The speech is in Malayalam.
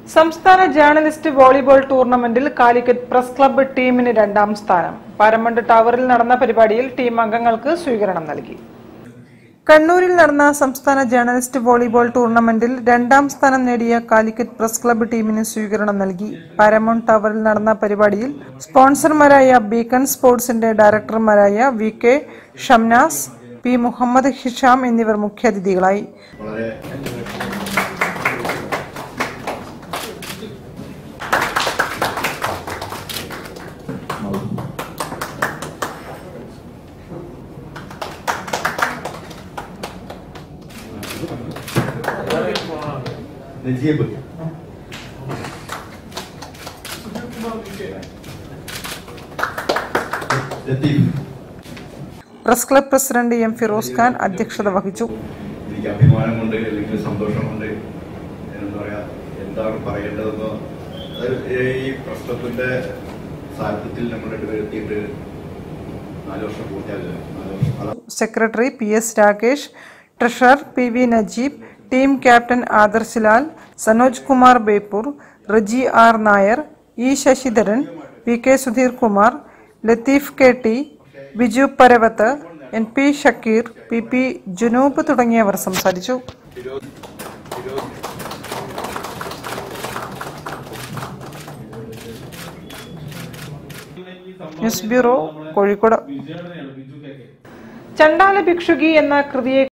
സംസ്ഥാന ജേർണലിസ്റ്റ് വോളിബോൾ ടൂർണമെന്റിൽ കാലിക്കറ്റ് പ്രസ് ക്ലബ്ബ് ടീമിന് രണ്ടാം സ്ഥാനം പാരമണ്ട് ടവറിൽ നടന്ന പരിപാടിയിൽ ടീം അംഗങ്ങൾക്ക് സ്വീകരണം നൽകി കണ്ണൂരിൽ നടന്ന സംസ്ഥാന ജേർണലിസ്റ്റ് വോളിബോൾ ടൂർണമെന്റിൽ രണ്ടാം സ്ഥാനം നേടിയ കാലിക്കറ്റ് പ്രസ് ക്ലബ്ബ് ടീമിന് സ്വീകരണം നൽകി പാരമൗണ്ട് ടവറിൽ നടന്ന പരിപാടിയിൽ സ്പോൺസർമാരായ ബീക്കൺ സ്പോർട്സിന്റെ ഡയറക്ടർമാരായ V K Shamnas P Muhammad Hisham എന്നിവർ മുഖ്യാതിഥികളായി വളരെ Najeeb Latheef press club president M Firoz Khan അധ്യക്ഷത വഹിച്ചു എനിക്ക് അഭിമാനമുണ്ട് അല്ലെങ്കിൽ സന്തോഷമുണ്ട് എന്താ പറയാ എന്താണ് പറയേണ്ടതെന്ന് അത് ഈ പ്രശ്നത്തിന്റെ സാഹിത്യത്തിൽ നമ്മൾ എത്തിയിട്ട് നാല് വർഷം പൂർത്തിയാകില്ല നാല് വർഷം അത് secretary P S Rakesh treasurer P V Najeeb team captain Adarsh Lal Sanoj Kumar Beypore Reji R Nair E Sasidharan P K Sudheer Kumar Latheef K T Biju Paravath N P Shakeer P P Junoob തുടങ്ങിയവർ സംസാരിച്ചു ന്യൂസ് ബ്യൂറോ കോഴിക്കോട് ചണ്ടാല ഭിക്ഷുകി എന്ന കൃതിയെ